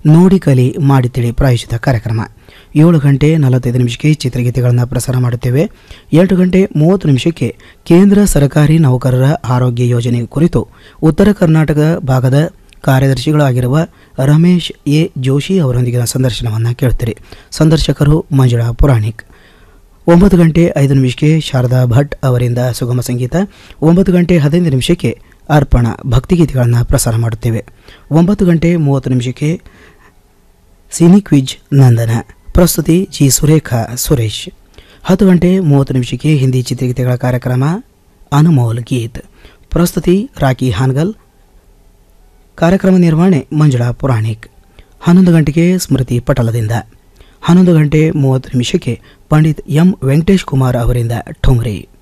ನೋಡಿ ಕಲಿ ಮಾಡಿ ತಿಳಿ ಪ್ರಾಯೋಜಿತ ಕಾರ್ಯಕ್ರಮ ಏಳು ಗಂಟೆ ನಲವತ್ತೈದು ನಿಮಿಷಕ್ಕೆ ಚಿತ್ರಗೀತೆಗಳನ್ನು ಪ್ರಸಾರ ಮಾಡುತ್ತೇವೆ ಎರಡು ಗಂಟೆ ಮೂವತ್ತು ನಿಮಿಷಕ್ಕೆ ಕೇಂದ್ರ ಸರ್ಕಾರಿ ನೌಕರರ ಆರೋಗ್ಯ ಯೋಜನೆ ಕುರಿತು ಉತ್ತರ ಕರ್ನಾಟಕ ಭಾಗದ ಕಾರ್ಯದರ್ಶಿಗಳಾಗಿರುವ ರಮೇಶ್ ಎ ಜೋಶಿ ಅವರೊಂದಿಗಿನ ಸಂದರ್ಶನವನ್ನು ಕೇಳುತ್ತೀರಿ ಸಂದರ್ಶಕರು ಮಂಜುಳಾ ಪುರಾಣಿಕ್ ಒಂಬತ್ತು ಗಂಟೆ ಐದು ನಿಮಿಷಕ್ಕೆ ಶಾರದಾ ಭಟ್ ಅವರಿಂದ ಸುಗಮ ಸಂಗೀತ ಒಂಬತ್ತು ಗಂಟೆ ಹದಿನೈದು ನಿಮಿಷಕ್ಕೆ ಅರ್ಪಣ ಭಕ್ತಿಗೀತೆಗಳನ್ನು ಪ್ರಸಾರ ಮಾಡುತ್ತೇವೆ ಒಂಬತ್ತು ಗಂಟೆ ಮೂವತ್ತು ನಿಮಿಷಕ್ಕೆ ಸಿನಿ ಕ್ವಿಜ್ ನಂದನ ಪ್ರಸ್ತುತಿ ಜಿ ಸುರೇಖಾ ಸುರೇಶ್ ಹತ್ತು ಗಂಟೆ ಮೂವತ್ತು ನಿಮಿಷಕ್ಕೆ ಹಿಂದಿ ಚಿತ್ರಗೀತೆಗಳ ಕಾರ್ಯಕ್ರಮ ಅನುಮೋಲ್ ಗೀತ್ ಪ್ರಸ್ತುತಿ ರಾಕಿ ಹಾನ್ಗಲ್ ಕಾರ್ಯಕ್ರಮ ನಿರ್ವಹಣೆ ಮಂಜುಳಾ ಪುರಾಣಿಕ್ ಹನ್ನೊಂದು ಗಂಟೆಗೆ ಸ್ಮೃತಿ ಪಟಲದಿಂದ ಹನ್ನೊಂದು ಗಂಟೆ ಮೂವತ್ತು ನಿಮಿಷಕ್ಕೆ ಪಂಡಿತ್ ಎಂ ವೆಂಕಟೇಶ್ ಕುಮಾರ್ ಅವರಿಂದ ಠುಮ್ರಿ